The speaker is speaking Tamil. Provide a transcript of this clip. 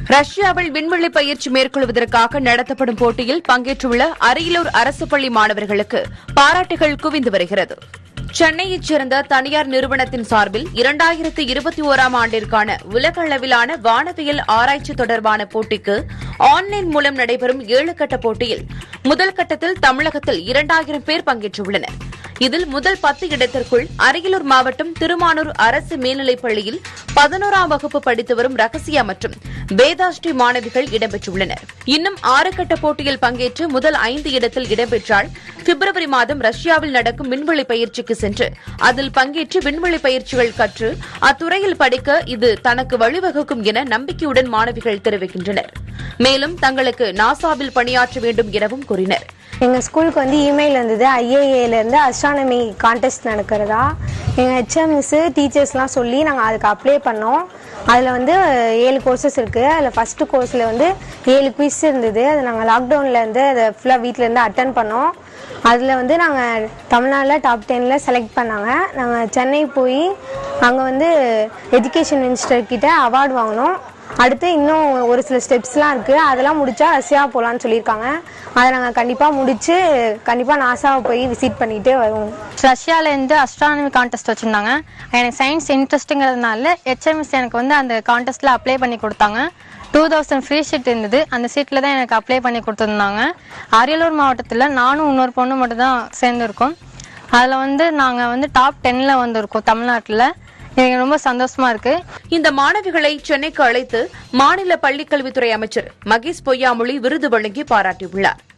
ரஷ்யாவில் விண்வெளி பயிற்சி மேற்கொள்வதற்காக நடத்தப்படும் போட்டியில் பங்கேற்றுள்ள அரியலூர் அரசு பள்ளி மாணவர்களுக்கு பாராட்டுகள் குவிந்து வருகிறது சென்னையைச் சேர்ந்த தனியார் நிறுவனத்தின் சார்பில் இரண்டாயிரத்து இருபத்தி ஓராம் ஆண்டிற்கான உலக அளவிலான வானவியல் ஆராய்ச்சி தொடர்பான போட்டிக்கு ஆன்லைன் மூலம் நடைபெறும் ஏழு கட்ட போட்டியில் முதல் கட்டத்தில் தமிழகத்தில் இரண்டாயிரம் பேர் பங்கேற்றுள்ளனர் இதில் முதல் பத்து இடத்திற்குள் அரியலூர் மாவட்டம் திருமானூர் அரசு மேல்நிலைப் பள்ளியில் பதினோராம் வகுப்பு படித்து வரும் ரகசியா மற்றும் வேதாஸ்ரீ மாணவிகள் இடம்பெற்றுள்ளனர் இன்னும் ஆறு கட்ட போட்டியில் பங்கேற்று முதல் ஐந்து இடத்தில் இடம்பெற்றால் பிப்ரவரி மாதம் ரஷ்யாவில் நடக்கும் விண்வெளி பயிற்சிக்கு சென்று அதில் பங்கேற்று விண்வெளி பயிற்சிகள் கற்று அத்துறையில் படிக்க இது தனக்கு வழிவகுக்கும் என நம்பிக்கையுடன் மாணவிகள் தெரிவிக்கின்றனர் மேலும் தங்களுக்கு நாசாவில் பணியாற்ற வேண்டும் எனவும் கூறினர் எங்கள் ஸ்கூலுக்கு வந்து இமெயில் வந்தது ஐஏஏலேருந்து அஸ்ட்ரானமி கான்டெஸ்ட் நடக்கிறதா எங்கள் ஹெச்எம்ஸு டீச்சர்ஸ்லாம் சொல்லி நாங்கள் அதுக்கு அப்ளை பண்ணோம் அதில் வந்து ஏழு கோர்சஸ் இருக்குது அதில் ஃபஸ்ட்டு கோர்ஸில் வந்து ஏழு குவிஸ் இருந்தது அது நாங்கள் லாக்டவுனில் இருந்து அதை ஃபுல்லாக வீட்டிலேருந்து அட்டன் பண்ணோம் அதில் வந்து நாங்கள் தமிழ்நாட்டில் டாப் டென்னில் செலக்ட் பண்ணாங்க நாங்கள் சென்னை போய் அங்கே வந்து எஜுகேஷன் மினிஸ்டர் கிட்ட அவார்டு வாங்கினோம் அடுத்து இன்னும் ஒரு சில ஸ்டெப்ஸ்லாம் இருக்குது அதெல்லாம் முடிச்சா ரஷ்யா போகலான்னு சொல்லியிருக்காங்க அதை நாங்கள் கண்டிப்பாக முடிச்சு கண்டிப்பாக நாசாவை போய் விசிட் பண்ணிட்டு வருவோம் ரஷ்யாவிலேருந்து அஸ்ட்ரானமி கான்டெஸ்ட் வச்சுருந்தாங்க எனக்கு சயின்ஸ் இன்ட்ரெஸ்ட்டுங்கிறதுனால ஹெச்எம்எஸ் எனக்கு வந்து அந்த கான்டெஸ்ட்டில் அப்ளை பண்ணி கொடுத்தாங்க டூ தௌசண்ட் ஃப்ரீ ஷீட் இருந்தது அந்த சீட்டில் தான் எனக்கு அப்ளை பண்ணி கொடுத்துருந்தாங்க அரியலூர் மாவட்டத்தில் நானும் இன்னொரு பொண்ணு மட்டும் தான் சேர்ந்துருக்கோம் அதில் வந்து நாங்கள் வந்து டாப் டென்னில் வந்திருக்கோம் தமிழ்நாட்டில் எனக்கு ரொம்ப சந்தோஷமா இருக்கு இந்த மாணவிகளை சென்னைக்கு அழைத்து மாநில பள்ளிக்கல்வித்துறை அமைச்சர் மகேஷ் பொய்யாமொழி விருது வழங்கி பாராட்டியுள்ளார்